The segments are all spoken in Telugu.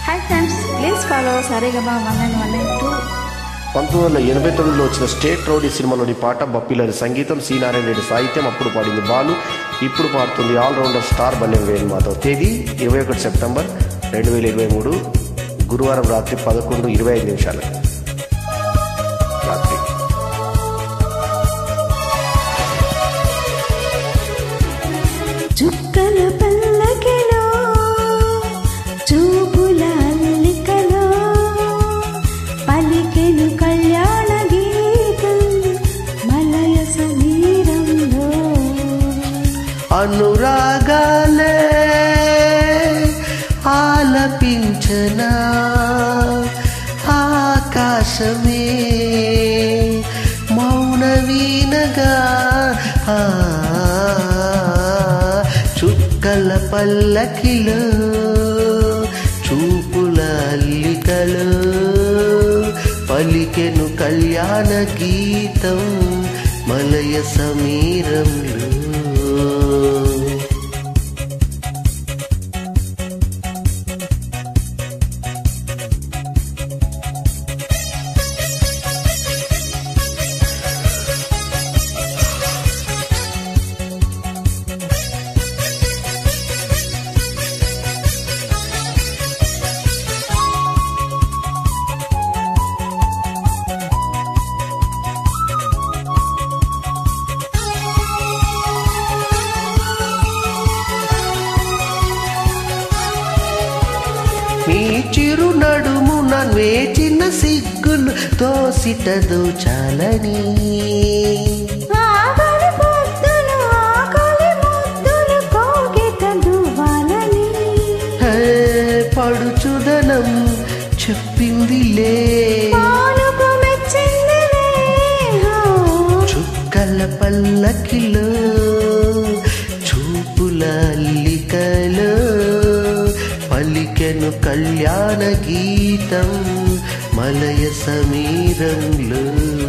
Hi friends please follow Saregama one and one and two పంతొమ్మిది వందల ఎనభై తొమ్మిదిలో వచ్చిన స్టేట్ రౌడీ సినిమాలోని పాట బప్పిలని సంగీతం సి నారాయణ రెడ్డి సాహిత్యం అప్పుడు పాడింది బాలు ఇప్పుడు పాడుతుంది ఆల్రౌండర్ స్టార్ బల్యం వేణు మాధవ్ తేదీ ఇరవై ఒకటి సెప్టెంబర్ రెండు వేల ఇరవై మూడు గురువారం రాత్రి పదకొండు ఇరవై ఐదు నిమిషాలు రాత్రి చుక్కల పల్లకిలో చూపుల అల్లికలో పలికెను కళ్యాణ గీతం మలయ సమీరంలో అనురాగాలే ఆలపించనా ఆకాశమే మౌన వీణగా ఆ, చుక్కల పల్లకిలో చూపుల అల్లికలో పలికెను కళ్యాణ గీతం మలయ సమీరంలో మీ చిరు నడుము వేచిన సిగ్గులు తోసిటదు చాలని ఆగని పొద్దులు ఆకలి ముద్దులు కోగిట దువ్వాలని హే, పడుచుదనం చెప్పిందిలే పానుకు మెచ్చిందిలే హో. చుక్కల పల్లకిలో చూపుల అల్లికలో పలికెను కళ్యాణ గీతం మలయ సమీరంలో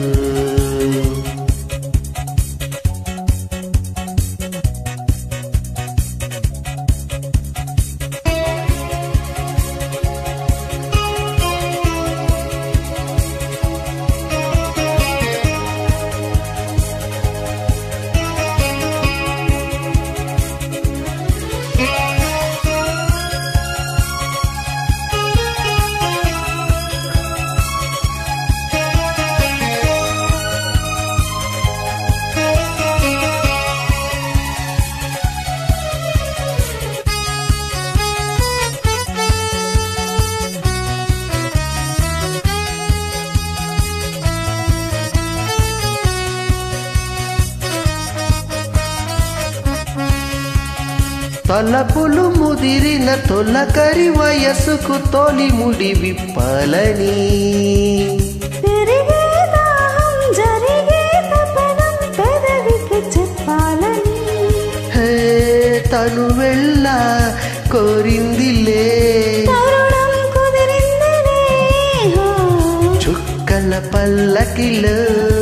తలపులు ముదిరిన తొలకరి వయసుకు తొలి ముడి విప్పాలని పెరిగే దాహం జరిగే తపనం పెదవికి చెప్పాలని హే తను వెళ్ళ కోరిందిలే తరుణం కుదిరిందిలే హో. చుక్కల పల్లకిలో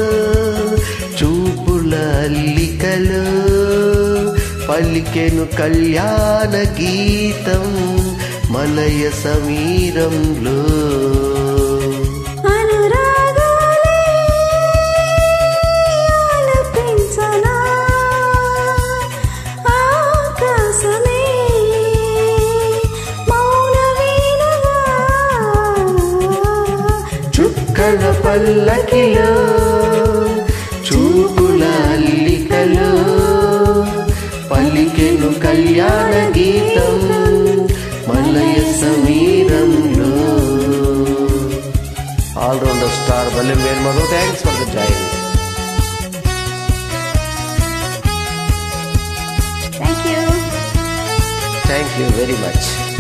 చూపుల అల్లికలో పలికెను కళ్యాణ గీతం మలయ సమీరంలో అనురాగాలే ఆలపించనా ఆకాశమే మౌన వీణగా చుక్కల పల్లకిలో చూపుల అల్లికలో పలికెను కళ్యాణ గీతం మలయ సమీరంలో ఆల్రౌండర్ స్టార్ బల్లెం వేర్మదో thanks for the join thank you thank you very much